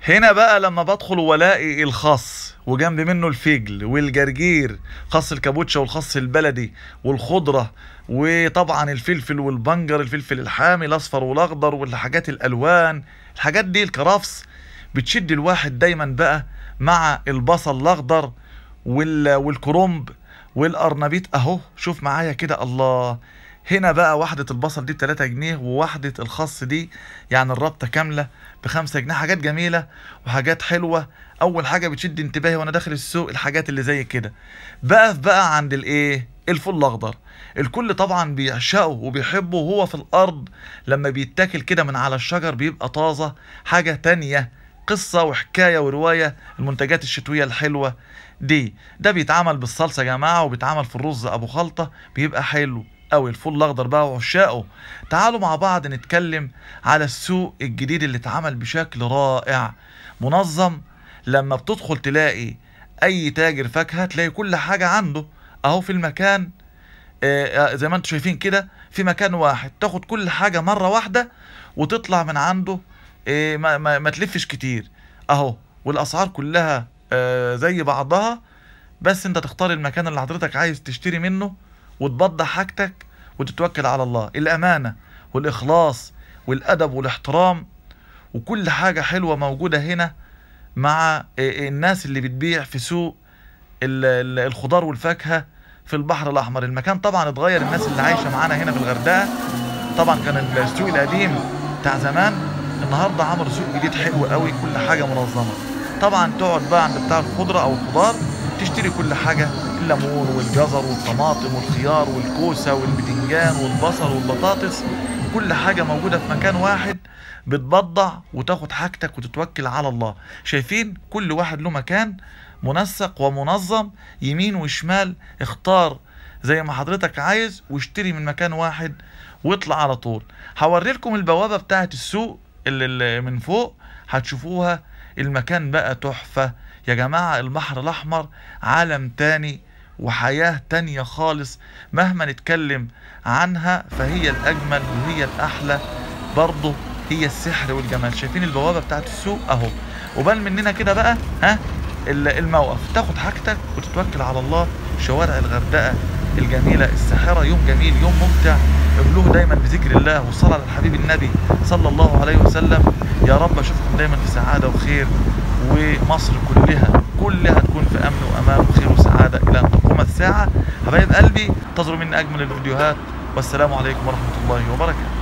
هنا بقى لما بدخل والاقي الخس وجنب منه الفجل والجرجير خس الكابوتشا والخس البلدي والخضرة وطبعا الفلفل والبنجر الفلفل الحامي الاصفر والاخضر والحاجات الالوان الحاجات دي الكرفس بتشد الواحد دايما بقى مع البصل الاخضر وال... والكرنب والقرنبيط اهو شوف معايا كده الله هنا بقى واحدة البصل دي ب 3 جنيه وواحدة الخس دي يعني الرابطة كاملة بخمسة جنيه حاجات جميلة وحاجات حلوة أول حاجة بتشد انتباهي وأنا داخل السوق الحاجات اللي زي كده بقف بقى عند الإيه الفول الأخضر الكل طبعا بيعشقه وبيحبه وهو في الأرض لما بيتاكل كده من على الشجر بيبقى طازة حاجة تانية قصة وحكاية ورواية المنتجات الشتوية الحلوة دي ده بيتعمل بالصلصة يا جماعة وبيتعمل في الرز أبو خلطة بيبقى حلو قوي الفول الاخضر بقى وعشاقه تعالوا مع بعض نتكلم على السوق الجديد اللي اتعمل بشكل رائع منظم لما بتدخل تلاقي اي تاجر فاكهه تلاقي كل حاجه عنده اهو في المكان آه زي ما انتم شايفين كده في مكان واحد تاخد كل حاجه مره واحده وتطلع من عنده آه ما, ما, ما تلفش كتير اهو والاسعار كلها آه زي بعضها بس انت تختار المكان اللي حضرتك عايز تشتري منه وتبضع حاجتك وتتوكل على الله الأمانة والإخلاص والأدب والاحترام وكل حاجة حلوة موجودة هنا مع الناس اللي بتبيع في سوق الخضار والفاكهة في البحر الأحمر المكان طبعا اتغير الناس اللي عايشة معانا هنا في الغردقة طبعا كان السوق القديم بتاع زمان النهاردة عملوا سوق جديد حلو قوي كل حاجة منظمة طبعا تقعد بقى عند بتاع الخضرة أو الخضار تشتري كل حاجة الليمون والجزر والطماطم والخيار والكوسة والبتنجان والبصل والبطاطس كل حاجة موجودة في مكان واحد بتبضع وتاخد حاجتك وتتوكل على الله شايفين كل واحد له مكان منسق ومنظم يمين وشمال اختار زي ما حضرتك عايز واشتري من مكان واحد واطلع على طول هوري لكم البوابة بتاعة السوق اللي من فوق هتشوفوها المكان بقى تحفة يا جماعة البحر الأحمر عالم تاني وحياة تانية خالص مهما نتكلم عنها فهي الأجمل وهي الأحلى برضه هي السحر والجمال شايفين البوابة بتاعت السوق أهو وبال مننا كده بقى ها الموقف تاخد حاجتك وتتوكل على الله شوارع الغردقة الجميلة الساحرة يوم جميل يوم ممتع املوه دايما بذكر الله والصلاة على الحبيب النبي صلى الله عليه وسلم يا رب اشوفكم دايما في سعادة وخير ومصر كلها كلها تكون في امن وامان وخير وسعاده الى ان تقوم الساعه حبايب قلبي انتظروا مني اجمل الفيديوهات والسلام عليكم ورحمه الله وبركاته